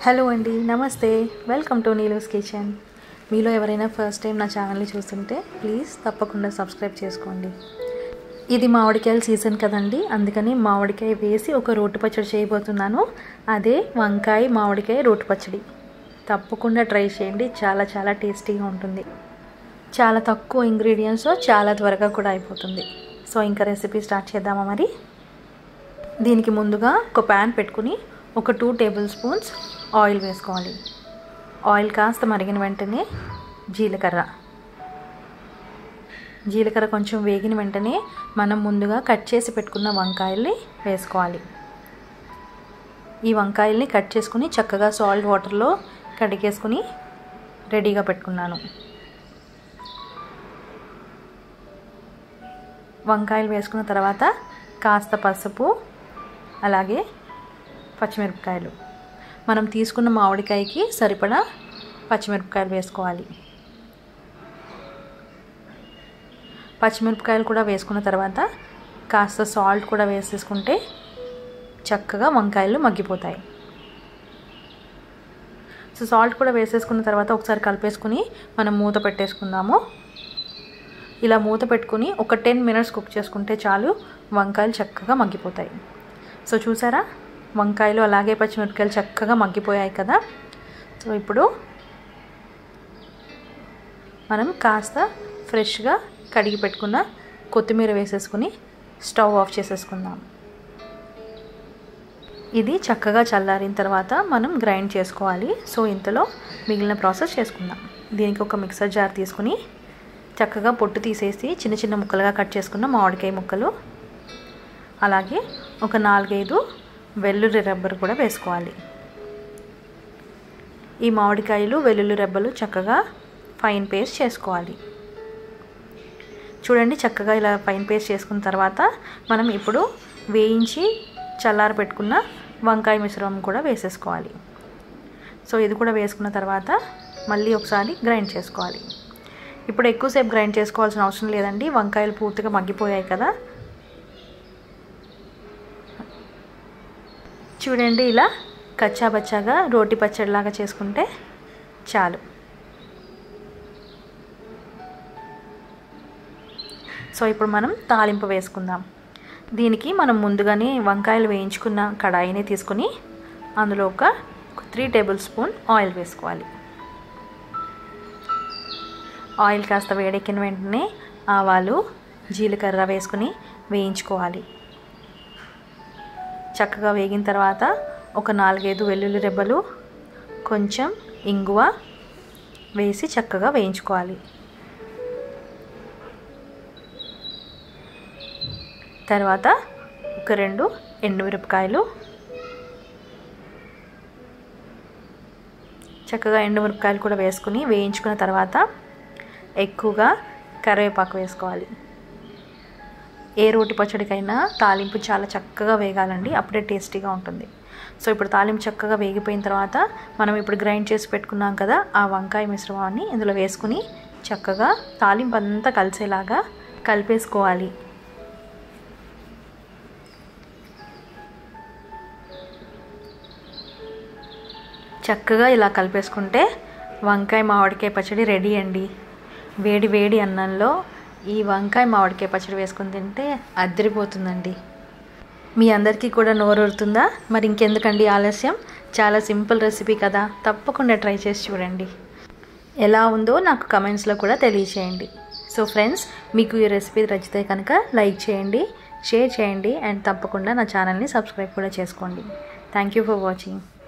hello అండి నమస్తే welcome to Neelu's kitchen మీలో ఎవరైనా ఫస్ట్ టైం నా ఛానల్ని చూస్తుంటే ప్లీజ్ తప్పకుండా సబ్స్క్రైబ్ చేసుకోండి ఇది మామిడికాయల సీజన్ కదండి అందుకని మామిడికాయ వేసి ఒక రోటి పచ్చడి చేయబోతున్నాను అదే వంకాయ మామిడికాయ రోటి పచ్చడి తప్పకుండా ట్రై చేయండి చాలా చాలా టేస్టీగా ఉంటుంది చాలా తక్కువ ఇంగ్రీడియంట్స్ చాలా త్వరగా కూడా అయిపోతుంది సో ఇంకా రెసిపీ స్టార్ట్ చేద్దామా మరి దీనికి ముందుగా ఒక ప్యాన్ పెట్టుకుని ఒక టూ టేబుల్ స్పూన్స్ ఆయిల్ వేసుకోవాలి ఆయిల్ కాస్త మరిగిన వెంటనే జీలకర్ర జీలకర్ర కొంచెం వేగిన వెంటనే మనం ముందుగా కట్ చేసి పెట్టుకున్న వంకాయల్ని వేసుకోవాలి ఈ వంకాయల్ని కట్ చేసుకుని చక్కగా సాల్ట్ వాటర్లో కడిగేసుకుని రెడీగా పెట్టుకున్నాను వంకాయలు వేసుకున్న తర్వాత కాస్త పసుపు అలాగే పచ్చిమిరపకాయలు మనం తీసుకున్న మామిడికాయకి సరిపడా పచ్చిమిరపకాయలు వేసుకోవాలి పచ్చిమిరపకాయలు కూడా వేసుకున్న తర్వాత కాస్త సాల్ట్ కూడా వేసేసుకుంటే చక్కగా వంకాయలు మగ్గిపోతాయి సో సాల్ట్ కూడా వేసేసుకున్న తర్వాత ఒకసారి కలిపేసుకుని మనం మూత పెట్టేసుకుందాము ఇలా మూత పెట్టుకుని ఒక టెన్ మినిట్స్ కుక్ చేసుకుంటే చాలు వంకాయలు చక్కగా మగ్గిపోతాయి సో చూసారా వంకాయలు అలాగే పచ్చిమిరపకాయలు చక్కగా మగ్గిపోయాయి కదా సో ఇప్పుడు మనం కాస్త ఫ్రెష్గా కడిగి పెట్టుకున్న కొత్తిమీర వేసేసుకుని స్టవ్ ఆఫ్ చేసేసుకుందాం ఇది చక్కగా చల్లారిన తర్వాత మనం గ్రైండ్ చేసుకోవాలి సో ఇంతలో మిగిలిన ప్రాసెస్ చేసుకుందాం దీనికి ఒక మిక్సర్ జార్ తీసుకుని చక్కగా పొట్టు తీసేసి చిన్న చిన్న ముక్కలుగా కట్ చేసుకున్న మామిడికాయ ముక్కలు అలాగే ఒక నాలుగైదు వెల్లుల్లి రెబ్బలు కూడా వేసుకోవాలి ఈ మామిడికాయలు వెల్లుల్లి రెబ్బలు చక్కగా ఫైన్ పేస్ట్ చేసుకోవాలి చూడండి చక్కగా ఇలా ఫైన్ పేస్ట్ చేసుకున్న తర్వాత మనం ఇప్పుడు వేయించి చల్లార పెట్టుకున్న వంకాయ మిశ్రమం కూడా వేసేసుకోవాలి సో ఇది కూడా వేసుకున్న తర్వాత మళ్ళీ ఒకసారి గ్రైండ్ చేసుకోవాలి ఇప్పుడు ఎక్కువసేపు గ్రైండ్ చేసుకోవాల్సిన అవసరం లేదండి వంకాయలు పూర్తిగా మగ్గిపోయాయి కదా చూడండి ఇలా కచ్చాబచ్చాగా రోటి పచ్చడిలాగా చేసుకుంటే చాలు సో ఇప్పుడు మనం తాలింపు వేసుకుందాం దీనికి మనం ముందుగానే వంకాయలు వేయించుకున్న కడాయిని తీసుకుని అందులో ఒక త్రీ టేబుల్ స్పూన్ ఆయిల్ వేసుకోవాలి ఆయిల్ కాస్త వేడెక్కిన వెంటనే ఆవాలు జీలకర్ర వేసుకుని వేయించుకోవాలి చక్కగా వేగిన తర్వాత ఒక నాలుగైదు వెల్లుల్లి రెబ్బలు కొంచెం ఇంగువ వేసి చక్కగా వేయించుకోవాలి తర్వాత ఒక రెండు ఎండుమిరపకాయలు చక్కగా ఎండుమిరపకాయలు కూడా వేసుకుని వేయించుకున్న తర్వాత ఎక్కువగా కరివేపాకు వేసుకోవాలి ఏ రోటి పచ్చడికైనా తాలింపు చాలా చక్కగా వేగాలండి అప్పుడే టేస్టీగా ఉంటుంది సో ఇప్పుడు తాలింపు చక్కగా వేగిపోయిన తర్వాత మనం ఇప్పుడు గ్రైండ్ చేసి పెట్టుకున్నాం కదా ఆ వంకాయ మిశ్రమాన్ని ఇందులో వేసుకుని చక్కగా తాలింపు అంతా కలిసేలాగా కలిపేసుకోవాలి చక్కగా ఇలా కలిపేసుకుంటే వంకాయ మామిడికాయ పచ్చడి రెడీ అండి వేడి వేడి అన్నంలో ఈ వంకాయ మామిడికాయ పచ్చడి వేసుకొని తింటే అద్దరిపోతుందండి మీ అందరికీ కూడా నోరూరుతుందా మరి ఇంకెందుకండి ఆలస్యం చాలా సింపుల్ రెసిపీ కదా తప్పకుండా ట్రై చేసి చూడండి ఎలా ఉందో నాకు కమెంట్స్లో కూడా తెలియచేయండి సో ఫ్రెండ్స్ మీకు ఈ రెసిపీ నచ్చితే కనుక లైక్ చేయండి షేర్ చేయండి అండ్ తప్పకుండా నా ఛానల్ని సబ్స్క్రైబ్ కూడా చేసుకోండి థ్యాంక్ యూ ఫర్ వాచింగ్